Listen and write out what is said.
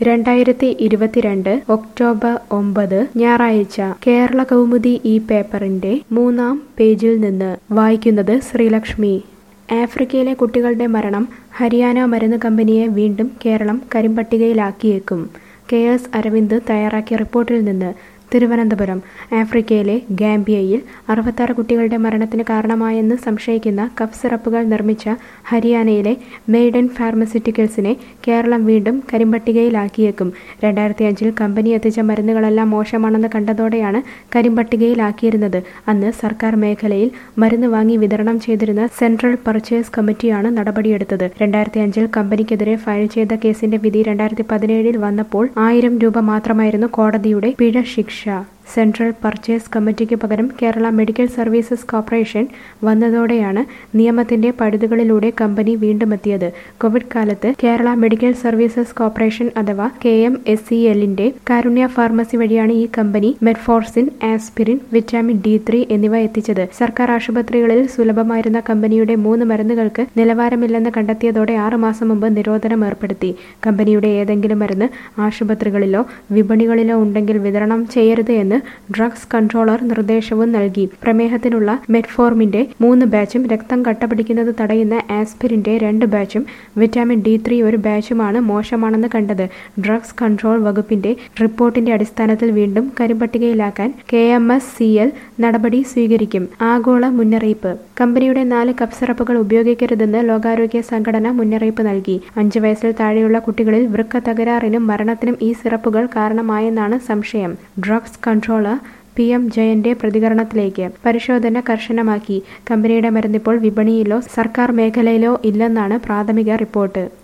രണ്ടായിരത്തി ഇരുപത്തിരണ്ട് ഒക്ടോബർ ഒമ്പത് ഞായറാഴ്ച കേരള കൗമുദി ഈ പേപ്പറിന്റെ മൂന്നാം പേജിൽ നിന്ന് വായിക്കുന്നത് ശ്രീലക്ഷ്മി ആഫ്രിക്കയിലെ കുട്ടികളുടെ മരണം ഹരിയാന മരുന്ന് കമ്പനിയെ വീണ്ടും കേരളം കരിമ്പട്ടികയിലാക്കിയേക്കും കെ എസ് അരവിന്ദ് തയ്യാറാക്കിയ റിപ്പോർട്ടിൽ നിന്ന് തിരുവനന്തപുരം ആഫ്രിക്കയിലെ ഗാംബിയയിൽ അറുപത്താറ് കുട്ടികളുടെ മരണത്തിന് കാരണമായെന്ന് സംശയിക്കുന്ന കഫ് സിറപ്പുകൾ നിർമ്മിച്ച ഹരിയാനയിലെ മെയ്ഡൻ ഫാർമസ്യൂട്ടിക്കൽസിനെ കേരളം വീണ്ടും കരിമ്പട്ടികയിലാക്കിയേക്കും രണ്ടായിരത്തി അഞ്ചിൽ കമ്പനി എത്തിച്ച മരുന്നുകളെല്ലാം മോശമാണെന്ന് കണ്ടതോടെയാണ് കരിമ്പട്ടികയിലാക്കിയിരുന്നത് അന്ന് സർക്കാർ മേഖലയിൽ മരുന്ന് വാങ്ങി വിതരണം ചെയ്തിരുന്ന സെൻട്രൽ പർച്ചേസ് കമ്മിറ്റിയാണ് നടപടിയെടുത്തത് രണ്ടായിരത്തി അഞ്ചിൽ കമ്പനിക്കെതിരെ ഫയൽ ചെയ്ത കേസിന്റെ വിധി രണ്ടായിരത്തി പതിനേഴിൽ വന്നപ്പോൾ ആയിരം രൂപ മാത്രമായിരുന്നു കോടതിയുടെ പിഴ ശിക്ഷ സെൻട്രൽ പർച്ചേസ് കമ്മിറ്റിക്ക് പകരം കേരള മെഡിക്കൽ സർവീസസ് കോർപ്പറേഷൻ വന്നതോടെയാണ് നിയമത്തിന്റെ പഴുതുകളിലൂടെ കമ്പനി വീണ്ടും എത്തിയത് കോവിഡ് കാലത്ത് കേരള മെഡിക്കൽ സർവീസസ് കോർപ്പറേഷൻ അഥവാ കെ എം എസ് സി എല്ലിന്റെ കാരുണ്യ ഫാർമസി വഴിയാണ് ഈ കമ്പനി metformin aspirin vitamin D three എന്നിവ എത്തിച്ചത് സർക്കാർ ആശുപത്രികളിൽ സുലഭമായിരുന്ന കമ്പനിയുടെ മൂന്ന് മരുന്നുകൾക്ക് നിലവാരമില്ലെന്ന് കണ്ടെത്തിയതോടെ ആറ് മാസം മുമ്പ് നിരോധനം ഏർപ്പെടുത്തി കമ്പനിയുടെ ഏതെങ്കിലും മരുന്ന് ആശുപത്രികളിലോ വിപണികളിലോ ഉണ്ടെങ്കിൽ വിതരണം ചെയ്യരുത് എന്ന് ഡ്രഗ്സ് കൺട്രോളർ നിർദ്ദേശവും നൽകി പ്രമേഹത്തിനുള്ള മെറ്റ്ഫോർമിന്റെ മൂന്ന് ബാച്ചും രക്തം കട്ടപിടിക്കുന്നത് തടയുന്ന ആസ്പിരിന്റെ രണ്ട് ബാച്ചും വിറ്റാമിൻ ഡി ത്രീ ഒരു ബാച്ചുമാണ് മോശമാണെന്ന് കണ്ടത് ഡ്രഗ്സ് കൺട്രോൾ വകുപ്പിന്റെ റിപ്പോർട്ടിന്റെ അടിസ്ഥാനത്തിൽ വീണ്ടും കരിമ്പട്ടികയിലാക്കാൻ K M S C L നടപടി സ്വീകരിക്കും ആഗോള മുന്നറിയിപ്പ് കമ്പനിയുടെ നാല് കപ്പ് സിറപ്പുകൾ ഉപയോഗിക്കരുതെന്ന് ലോകാരോഗ്യ സംഘടന മുന്നറിയിപ്പ് നൽകി അഞ്ച് വയസ്സിൽ താഴെയുള്ള കുട്ടികളിൽ വൃക്ക തകരാറിനും മരണത്തിനും ഈ സിറപ്പുകൾ കാരണമായെന്നാണ് സംശയം ഡ്രഗ്സ് കൺട്രോളർ പി എം ജയന്റെ പ്രതികരണത്തിലേക്ക് പരിശോധന കർശനമാക്കി കമ്പനിയുടെ മരുന്നിപ്പോൾ വിപണിയിലോ സർക്കാർ മേഖലയിലോ ഇല്ലെന്നാണ് പ്രാഥമിക റിപ്പോർട്ട്